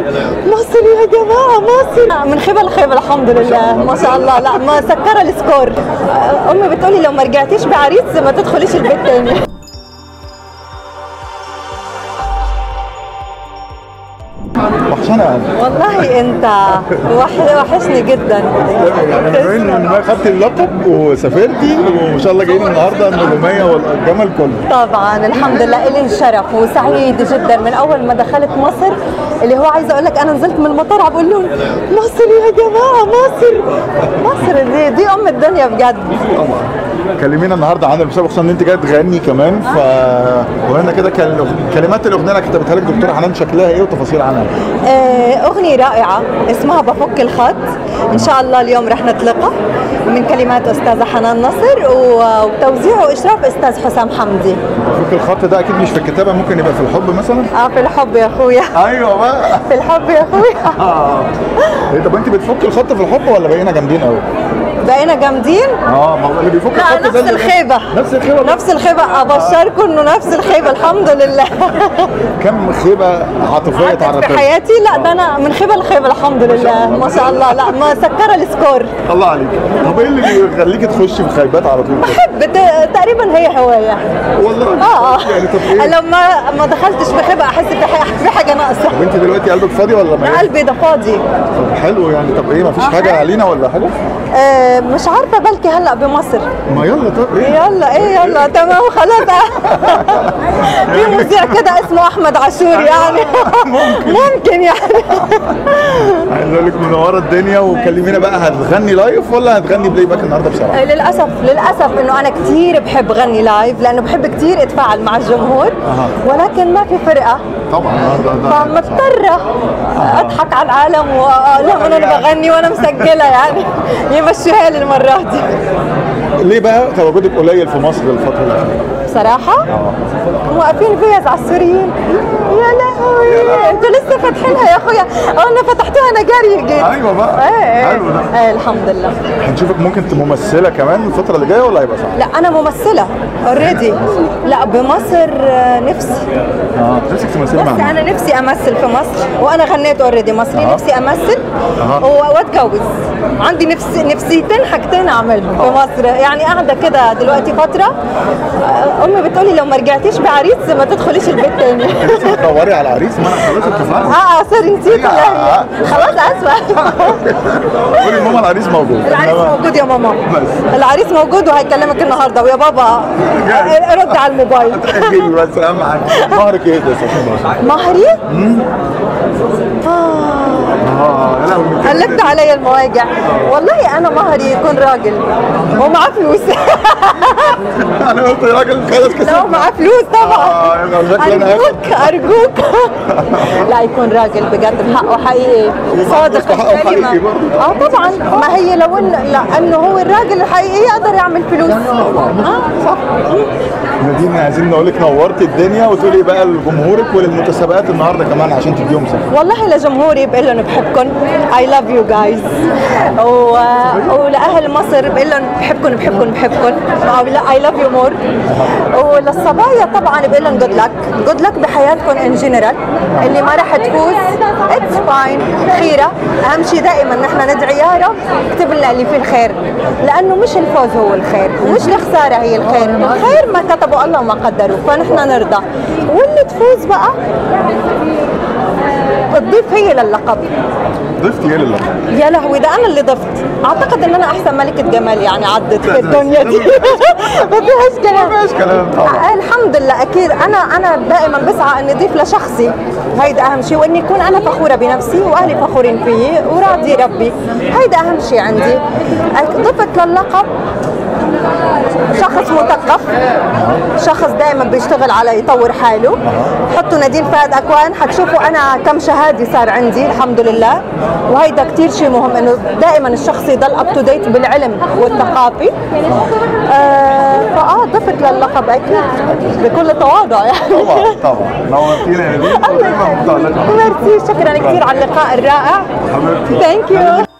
مصر يا جماعه مصر من خيبه لخيبه الحمد لله ما شاء الله لا ما سكر السكور امي بتقولي لو ما رجعتيش بعريس ما تدخليش البيت تاني وحشانة يا قلبي والله انت وح- وحشني جدا انا باين ان ما خدت اللقب وسافرتي وما شاء الله جايين النهارده النجوميه والجمل كله طبعا الحمد لله إلي الشرف وسعيد جدا من اول ما دخلت مصر اللي هو عايزه اقول لك انا نزلت من المطار عم بقول لهم مصر يا جماعه مصر مصر دي دي ام الدنيا بجد كلمينا النهارده عن المسابقه خصوصا ان انت جايه تغني كمان ف وهنا كده كان كلمات الاغنيه اللي كتبتها لك دكتوره حنان شكلها ايه وتفاصيل عنها آه، أغنية رائعة اسمها بفك الخط إن شاء الله اليوم رح نطلقها من كلمات أستاذة حنان نصر و- وتوزيع وإشراف أستاذ حسام حمدي فك الخط ده اكيد مش في الكتابه ممكن يبقى في الحب مثلا آه في الحب يا أخويا ايوه بقى في الحب يا أخويا اه ايه طب انت بتفك الخط في الحب ولا بقينا جامدين قوي؟ بقينا جامدين اه ما هو اللي بيفك لا الخط ده نفس اللي- الخيبة نفس الخيبه نفس الخيبة أبشركم إنه نفس الخيبة الحمد لله كم خيبه عاطفيه عدت تعرضت في لها؟ حياتي لا ده أنا من خيبة لخيبة الحمد لله ما شاء الله لا ما سكر السكور الله عليك طب ايه اللي بيخليكي تخشي في خيبات على طول كده؟ بحب ت- تقريبا هي هواية والله اه يعني طب ايه؟ لو ما ما دخلتش في خيبه احس في حاجه في حاجه ناقصه طب انت دلوقتي قلبك فاضي ولا ما قلبي ده فاضي طب حلو يعني طب ايه مفيش آه، حاجه حلو. علينا ولا حاجه؟ آه مش عارفه بلكي هلا بمصر ما يلا طب ايه؟ يلا ايه يلا تمام خلاص في مذيع كده اسمه احمد عاشور يعني ممكن يعني عايز اقول لك منوره الدنيا وكلمينا بقى هتغني لايف ولا هتغني بلاي باك النهارده بصراحه؟ آه، للاسف للاسف انه انا كثير بحب غني لايف لانه بحب كثير اتفاعل مع الجمهور أها. ولكن ما في فرقه طبعا النهارده ده فمضطرة اضحك على العالم واقول لهم انه انا بغني وانا مسجلة يعني يمشوها لي المرة دي ليه بقى تواجدك قليل في مصر الفتره الاخيره؟ بصراحة موقفين فيز على السوريين يا لهوي انتوا لسه فاتحينها يا اخويا انا فتحتوها انا جري جيت ايوه بقى ايه حلو ده ايه الحمد لله هنشوفك ممكن تبقى ممثله كمان الفتره اللي جايه ولا هيبقى صعب؟ لا انا ممثلة اوريدي لا بمصر آه، نفسي اه نفسك تمثلي بس مع مين؟ انا نفسي امثل في مصر وانا غنيت اوريدي مصري أها. نفسي امثل أها. و- واتجوز عندي نفس نفسيتين حاجتين اعملهم في مصر يعني قاعده كده دلوقتي فتره آه، امي بتقولي لو ما رجعتيش بعريس ما تدخليش البيت تاني لسه بتدوري على عريس ما انا خلاص اتفقنا اه اه سوري نسيت آه. يعني خلاص اسفه قولي ماما العريس موجود العريس إنما- موجود يا ماما بس. العريس موجود وهيكلمك النهارده ويا بابا جاي. رد على الموبايل تأجلي بس اهم حاجه مهرك ايه ده يا استاذ مهري اه اه يا لهوي قلبت علي المواجع والله انا مهري يكون راجل ومعاه فلوس انا قلت يا راجل خلاص كسبت لو معاه فلوس طبعا اه يبقى شكلي انا هاخد ارجوك ارجوك لا يكون راجل بجد بحقه حقيقي صادق بحقه حقيقي الكلمه برضه. اه طبعا ما هي لو إن لانه هو الراجل الحقيقي يقدر يعمل فلوس اه صح نادين عايزين نقول لك نورتي الدنيا وتقولي بقى لجمهورك وللمتسابقات النهارده كمان عشان تديهم ثقه والله لجمهوري بقول لهم بحبكم I love you guys و... ولأهل مصر بقول لهم بحبكم بحبكم بحبكم I love you more وللصبايا طبعا بقول لهم good luck good luck بحياتكم in general اللي ما راح تفوز it's fine خيرة أهم شيء دائما نحن ندعي يا رب اكتب لنا اللي فيه الخير لأنه مش الفوز هو الخير ومش الخسارة هي الخير الخير ما كتبه الله وما قدره فنحن نرضى واللي تفوز بقى تضيف هي للقب ضفتي ايه لله يا لهوي ده انا اللي ضفت اعتقد ان انا احسن ملكه جمال يعني عدت في الدنيا دي ما فيهاش كلام ما فيهاش كلام طبعا. آه، الحمد لله اكيد انا انا دائما بسعى اني اضيف لشخصي هيدا اهم شيء واني اكون انا فخوره بنفسي واهلي فخورين فيي وراضي ربي هيدا اهم شيء عندي ضفت للقب شخص مثقف شخص دائما بيشتغل على يطور حاله حطوا نادين فهد اكوان حتشوفوا انا كم شهاده صار عندي الحمد لله وهيدا كثير شيء مهم انه دائما الشخص يضل اب تو ديت بالعلم والثقافي آه فاه ضفت للقب اكيد بكل تواضع يعني طبعا طبعا نورتينا يا نادين ودايما متألقة ميرسي شكرا كثير على اللقاء الرائع حبيبتي ثانك يو